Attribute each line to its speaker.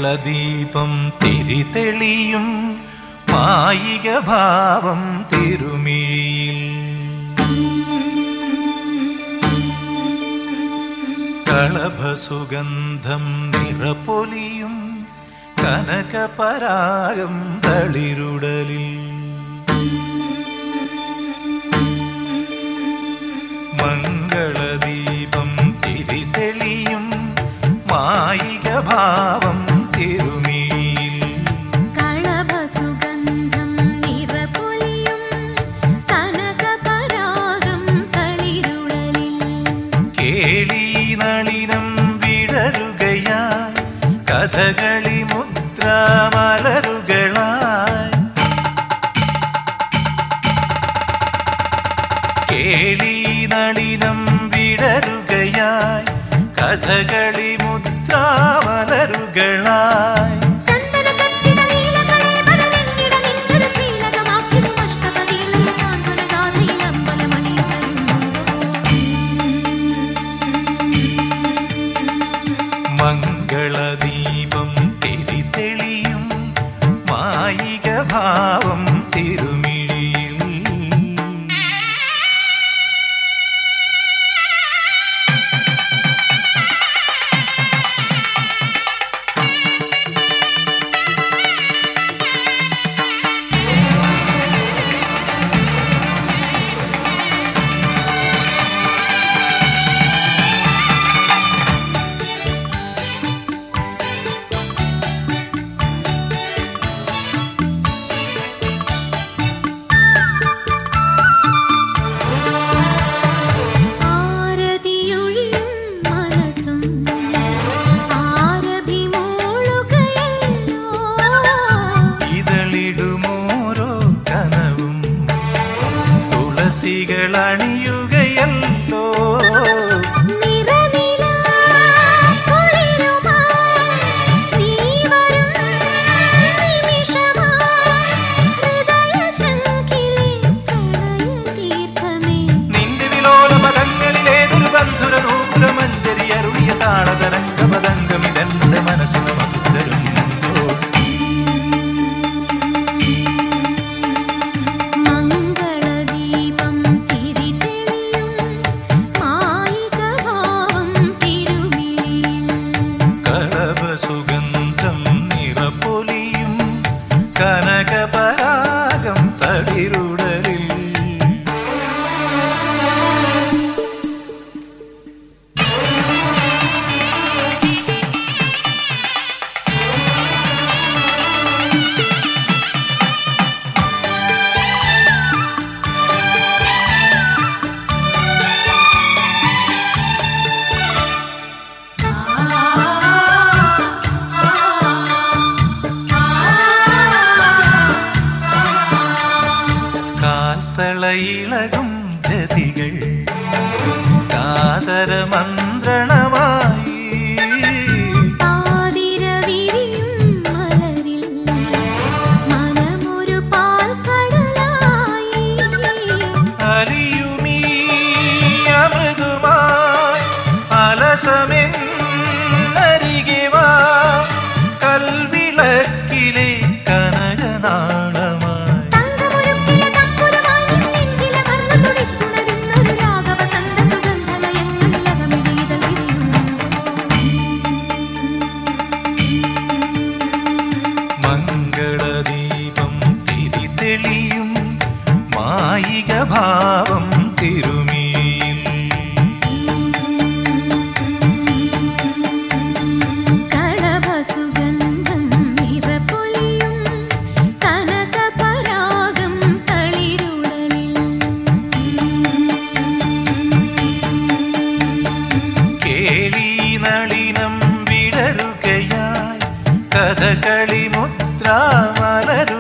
Speaker 1: മംഗളദീപം തിരിതെളിയും മായിക ഭാവം തിരുമിഴിയിൽ കളഭസുഗന്ധം നിറപ്പൊലിയും കനകപരാഗം തളിരുടലിൽ മംഗളദീപം തിരിതെളിയും മായിക ഭാവം തിരുമിഴിയിൽ
Speaker 2: കളഭസുഗന്ധം നിറപൊലിയും കനകപരാഗം തളിരുടലിൽ
Speaker 1: കേളി നളിനം വിടരുകയായി കഥകളി മുദ്ര മലരുകളായി കേളി നളിനം വിടരുകയായി കഥകളി മുദ്ര മലരുകളായി
Speaker 2: ചന്ദന ചർച്ചിത നീലകളേവന നിന്നിട നെഞ്ചുര ശ്രീലകമാക്കിടും അഷ്ടപതിയിലെ സാന്ത്വന ഗാഥയിൽ അമ്പലമണിയുണരുന്നു
Speaker 1: മംഗളദീപം തിരിതെളിയും മായിക ഭാവം തിരുമിഴിയിൽ
Speaker 2: ആരതിയൊഴിയും മനസ്സും ആരഭിമൂളുകയല്ലോ
Speaker 1: ഇതളിടുമോരോ കനവും തുളസികൾ അണിയുകയല്ലോ
Speaker 2: നിറനിലാ കുളിരുമായി നീ വരും നിമിഷമായി ഹൃദയശങ്കിലെ പ്രണയതീർത്ഥമേ
Speaker 1: നിന്റെ വിലോല പദങ്ങളിലേതൊരു ബന്ധുര നൂപുര മഞ്ജരി അരുളിയ താളതരംഗ പദംഗം ഇതെന്റെ മനസ്സിന് മധുതരുന്നുണ്ടോ
Speaker 2: മംഗളദീപം തിരിതെളിയും മായികഭാവം തിരുമിഴിയിൽ
Speaker 1: കളഭസുഗന്ധം നിറപ്പൊലിയും കനകപരാഗം തളിരുടലിൽ കാൽത്തളയിളകും ജതികൾ കാതര മന്ത്രണമായി
Speaker 2: ആതിരവിരിയും മലരിൽ മനമൊരു പാൽക്കടലായി
Speaker 1: അലിയുമീ അമൃതുമായി അലസമെൻ അരികെ വാ കൽവിളക്കിലെ കനകനാളമായി
Speaker 2: തങ്കമൊരുക്കിയ തമ്പുരുമായി നിൻ നെഞ്ചിലമർന്നു തുടിച്ചുണരുന്നൊരു രാഗവസന്ത സുഗന്ധലയങ്ങളിലകമിഴിതൾ വിരിയുന്നു.
Speaker 1: മംഗളദീപം തിരിതെളിയും മായിക ഭാവം തിരുമിഴിയിൽ
Speaker 2: കളഭസുഗന്ധം നിറപ്പൊലിയും കനകപരാഗം തളിരുടലിൽ
Speaker 1: കേളി നളിനം വിടരുകയായി കഥകളി മുദ്ര മലരു